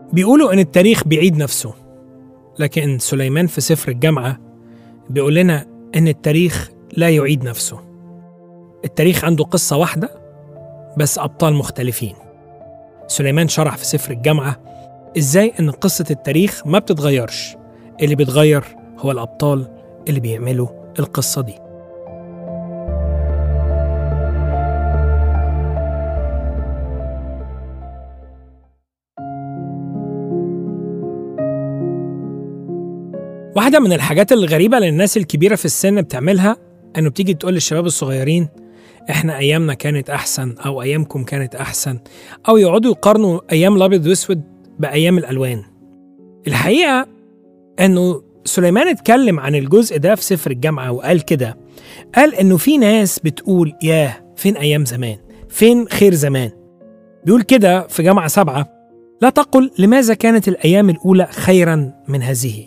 بيقولوا إن التاريخ بيعيد نفسه لكن سليمان في سفر الجامعة بيقول لنا إن التاريخ لا يعيد نفسه التاريخ عنده قصة واحدة بس أبطال مختلفين سليمان شرح في سفر الجامعة إزاي إن قصة التاريخ ما بتتغيرش اللي بيتغير هو الأبطال اللي بيعملوا القصة دي واحدة من الحاجات الغريبة للناس الكبيرة في السن بتعملها إنه بتيجي تقول للشباب الصغيرين إحنا أيامنا كانت أحسن أو أيامكم كانت أحسن أو يقعدوا يقارنوا أيام الأبيض وأسود بأيام الألوان. الحقيقة إنه سليمان اتكلم عن الجزء ده في سفر الجامعة وقال كده قال إنه في ناس بتقول ياه فين أيام زمان؟ فين خير زمان؟ بيقول كده في جامعة سبعة لا تقل لماذا كانت الأيام الأولى خيرا من هذه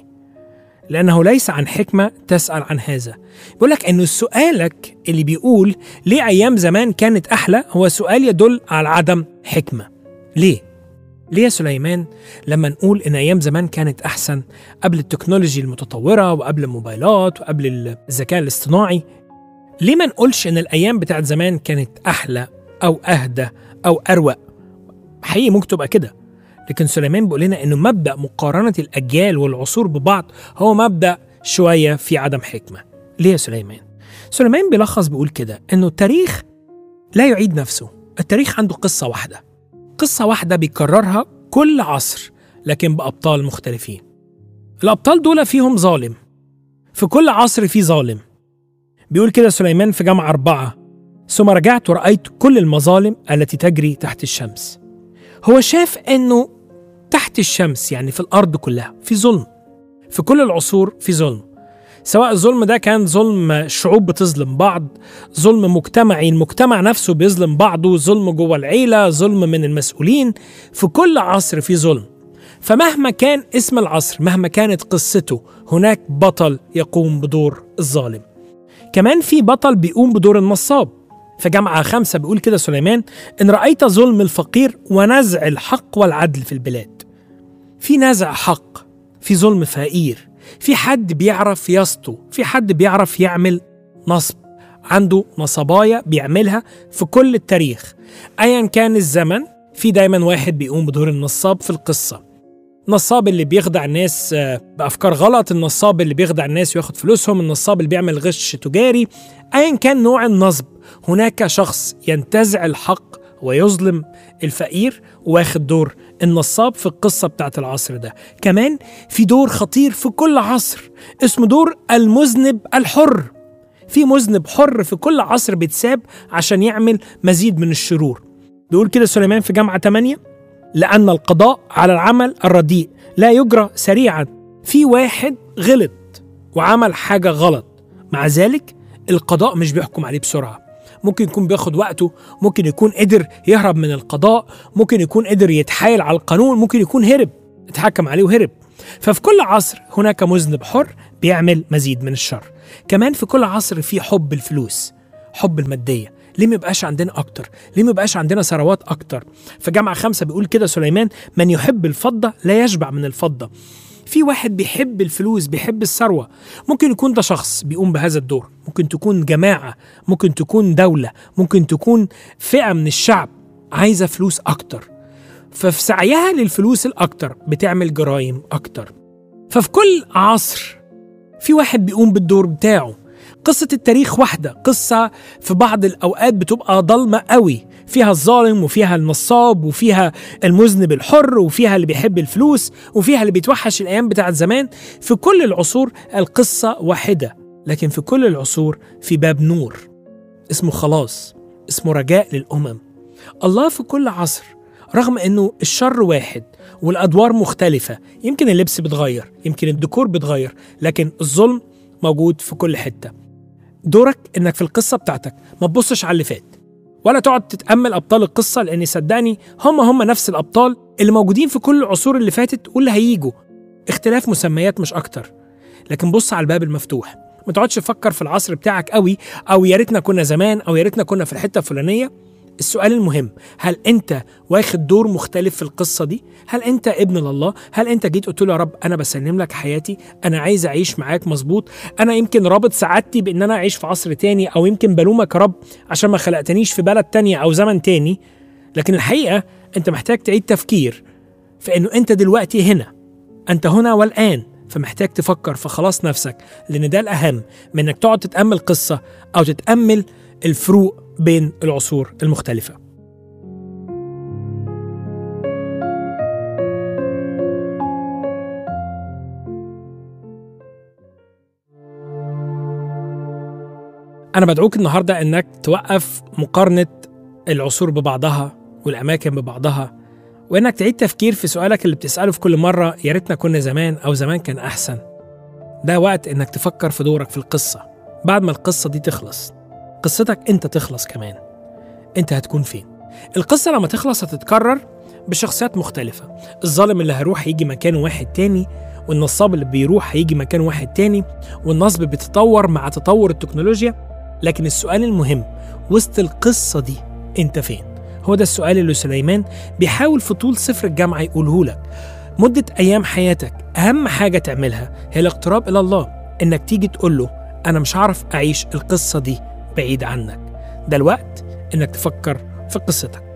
لأنه ليس عن حكمة تسأل عن هذا بيقول لك أنه سؤالك اللي بيقول ليه أيام زمان كانت أحلى هو سؤال يدل على عدم حكمة ليه؟ ليه يا سليمان لما نقول إن أيام زمان كانت أحسن قبل التكنولوجي المتطورة وقبل الموبايلات وقبل الذكاء الاصطناعي ليه ما نقولش إن الأيام بتاعت زمان كانت أحلى أو أهدى أو أروق حقيقي ممكن تبقى كده لكن سليمان بيقول لنا انه مبدا مقارنه الاجيال والعصور ببعض هو مبدا شويه في عدم حكمه. ليه يا سليمان؟ سليمان بيلخص بيقول كده انه التاريخ لا يعيد نفسه، التاريخ عنده قصه واحده. قصه واحده بيكررها كل عصر لكن بابطال مختلفين. الابطال دول فيهم ظالم. في كل عصر في ظالم. بيقول كده سليمان في جامعة أربعة ثم رجعت ورأيت كل المظالم التي تجري تحت الشمس هو شاف انه تحت الشمس يعني في الارض كلها في ظلم في كل العصور في ظلم سواء الظلم ده كان ظلم شعوب بتظلم بعض ظلم مجتمعي المجتمع نفسه بيظلم بعضه ظلم جوه العيلة ظلم من المسؤولين في كل عصر في ظلم فمهما كان اسم العصر مهما كانت قصته هناك بطل يقوم بدور الظالم كمان في بطل بيقوم بدور النصاب في جامعة خمسة بيقول كده سليمان إن رأيت ظلم الفقير ونزع الحق والعدل في البلاد في نزع حق في ظلم فقير في حد بيعرف يسطو في حد بيعرف يعمل نصب عنده نصبايا بيعملها في كل التاريخ أيا كان الزمن في دايما واحد بيقوم بدور النصاب في القصة النصاب اللي بيخدع الناس بأفكار غلط النصاب اللي بيخدع الناس وياخد فلوسهم النصاب اللي بيعمل غش تجاري أيا كان نوع النصب هناك شخص ينتزع الحق ويظلم الفقير واخد دور النصاب في القصة بتاعت العصر ده كمان في دور خطير في كل عصر اسمه دور المذنب الحر في مذنب حر في كل عصر بيتساب عشان يعمل مزيد من الشرور بيقول كده سليمان في جامعة 8 لأن القضاء على العمل الرديء لا يجرى سريعا في واحد غلط وعمل حاجة غلط مع ذلك القضاء مش بيحكم عليه بسرعة ممكن يكون بياخد وقته ممكن يكون قدر يهرب من القضاء ممكن يكون قدر يتحايل على القانون ممكن يكون هرب اتحكم عليه وهرب ففي كل عصر هناك مذنب حر بيعمل مزيد من الشر كمان في كل عصر في حب الفلوس حب المادية ليه ما يبقاش عندنا أكتر؟ ليه ما يبقاش عندنا ثروات أكتر؟ في جامعة خمسة بيقول كده سليمان من يحب الفضة لا يشبع من الفضة في واحد بيحب الفلوس بيحب الثروة ممكن يكون ده شخص بيقوم بهذا الدور ممكن تكون جماعة ممكن تكون دولة ممكن تكون فئة من الشعب عايزة فلوس أكتر ففي سعيها للفلوس الأكتر بتعمل جرائم أكتر ففي كل عصر في واحد بيقوم بالدور بتاعه قصة التاريخ واحدة قصة في بعض الأوقات بتبقى ضلمة قوي فيها الظالم وفيها النصاب وفيها المذنب الحر وفيها اللي بيحب الفلوس وفيها اللي بيتوحش الأيام بتاعت زمان في كل العصور القصة واحدة لكن في كل العصور في باب نور اسمه خلاص اسمه رجاء للأمم الله في كل عصر رغم انه الشر واحد والادوار مختلفه يمكن اللبس بيتغير يمكن الديكور بيتغير لكن الظلم موجود في كل حته دورك انك في القصه بتاعتك ما تبصش على اللي فات ولا تقعد تتامل ابطال القصه لان صدقني هم هم نفس الابطال اللي موجودين في كل العصور اللي فاتت واللي هيجوا اختلاف مسميات مش اكتر لكن بص على الباب المفتوح ما تقعدش تفكر في العصر بتاعك قوي او يا ريتنا كنا زمان او يا ريتنا كنا في الحته الفلانيه السؤال المهم هل انت واخد دور مختلف في القصه دي هل انت ابن لله هل انت جيت قلت له يا رب انا بسلم لك حياتي انا عايز اعيش معاك مظبوط انا يمكن رابط سعادتي بان انا اعيش في عصر تاني او يمكن بلومك يا رب عشان ما خلقتنيش في بلد تانية او زمن تاني لكن الحقيقه انت محتاج تعيد تفكير في انه انت دلوقتي هنا انت هنا والان فمحتاج تفكر في خلاص نفسك لان ده الاهم من انك تقعد تتامل قصه او تتامل الفروق بين العصور المختلفه أنا بدعوك النهاردة إنك توقف مقارنة العصور ببعضها والأماكن ببعضها وإنك تعيد تفكير في سؤالك اللي بتسأله في كل مرة يا ريتنا كنا زمان أو زمان كان أحسن ده وقت إنك تفكر في دورك في القصة بعد ما القصة دي تخلص قصتك أنت تخلص كمان أنت هتكون فين القصة لما تخلص هتتكرر بشخصيات مختلفة الظالم اللي هيروح هيجي مكانه واحد تاني والنصاب اللي بيروح هيجي مكان واحد تاني والنصب بيتطور مع تطور التكنولوجيا لكن السؤال المهم وسط القصة دي انت فين؟ هو ده السؤال اللي سليمان بيحاول في طول سفر الجامعة يقوله لك مدة أيام حياتك أهم حاجة تعملها هي الاقتراب إلى الله إنك تيجي تقول له أنا مش هعرف أعيش القصة دي بعيد عنك ده الوقت إنك تفكر في قصتك